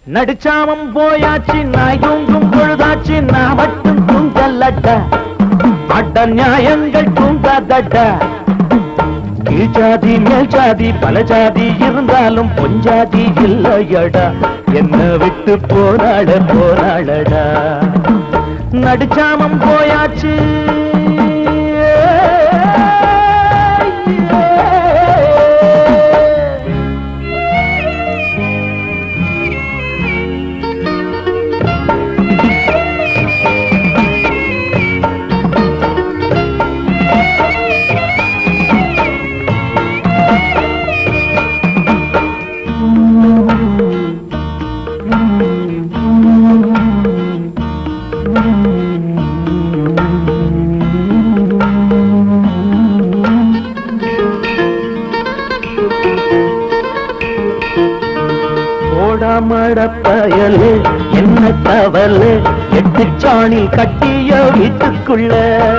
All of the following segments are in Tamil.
நடிச்சாமம் போயாச்சு நாய் தூங்கும் பொழுதாச்சு நான் மட்டும் தூங்கலட்ட அட்ட நியாயங்கள் தூங்காதட்ட கீழ் ஜாதி மேல் ஜாதி பல ஜாதி இருந்தாலும் பொஞ்சாதி இல்லையடா என்ன விட்டு போராட போராடடா நடிச்சாமம் போயாச்சு ஓடாமட பயலு என்ன தவலு எட்டு சாணி கட்டிய வீட்டுக்குள்ள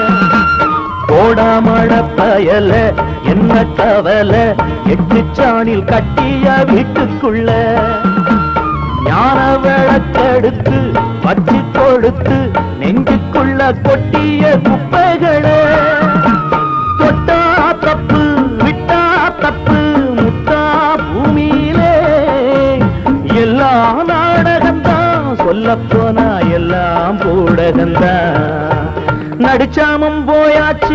ஓடாமட பயல என்ன தவல எட்டு சாணில் கட்டிய வீட்டுக்குள்ள ஞான விளக்கெடுத்து வச்சு கொடுத்து நெஞ்சுக்குள்ள கொட்டிய குப்பைகளை தொட்டா தப்பு விட்டா தப்பு முட்டா பூமியிலே எல்லா நாடகம்தான் சொல்ல போனா எல்லாம் பூடகம்தான் நடிச்சாமம் போயாச்சு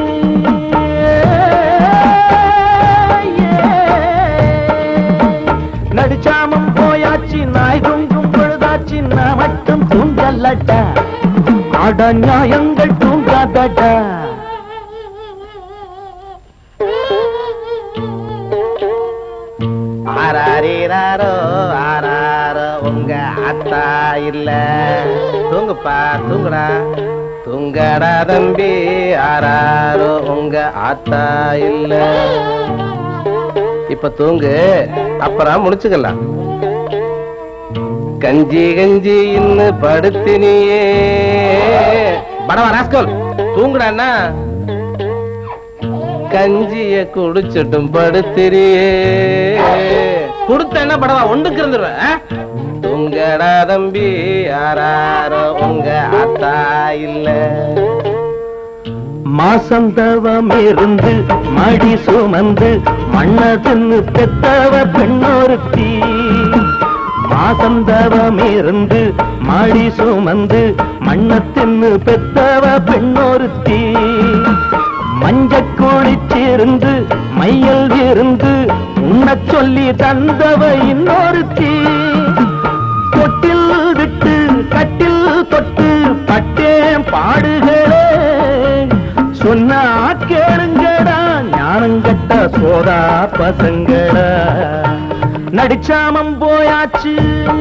நடிச்சாமம் போயாச்சு நாய் தூங்கும் பொழுதாச்சு நான் மட்டும் தூங்கலட்டா அட நியாயங்கள் தூங்காதடா ஆராரீராரோ ஆராரோ உங்க அத்தா இல்ல தூங்குப்பா தூங்குடா தூங்கடா தம்பி ஆராரோ உங்க ஆத்தா இல்ல இப்ப தூங்கு அப்புறம் முடிச்சுக்கலாம் கஞ்சி கஞ்சி இன்னு படுத்தினியே படவா ராஸ்கோல் தூங்குடாண்ணா கஞ்சிய குடிச்சிட்டும் படுத்திரியே கொடுத்த என்ன படவா ஒன்றுக்கு இருந்துருவேன் ஆ? தூங்கடா தம்பி யாராரோ உங்க அத்தா இல்ல மாசந்தவம் இருந்து மடி சுமந்து மன்னதுன்னு பெத்தவ பெண்ணொருத்தி மாசந்தவம் இருந்து மடி சுமந்து மண்ணத்தின்னு பெத்தவ பெண்ணொருத்தி மஞ்ச குளிச்சிருந்து மையல் இருந்து உண்ணச் சொல்லி தந்தவ இன்னொருத்தி தொட்டில் விட்டு கட்டில் தொட்டு பட்டேன் பாடுகளே சொன்னா கேளுங்கடா ஞானங்கட்ட சோதா பசங்கடா நடிச்சாமம் போயாச்சு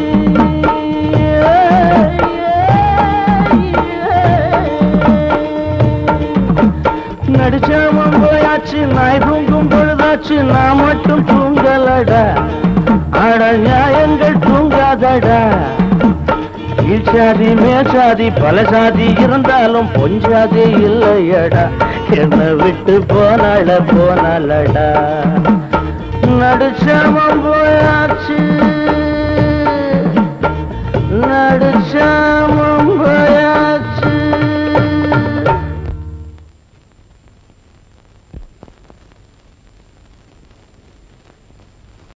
நடிச்சாமம் போயாச்சு நாய் தூங்கும் பொழுதாச்சு நான் மட்டும் தூங்கலடா அட நியாயங்கள் தூங்காதடா கீழ் சாதி மேல் சாதி பல சாதி இருந்தாலும் பொஞ்சாதி இல்லையடா என்ன விட்டு போனால போனாலடா நடுச்சமம் போயா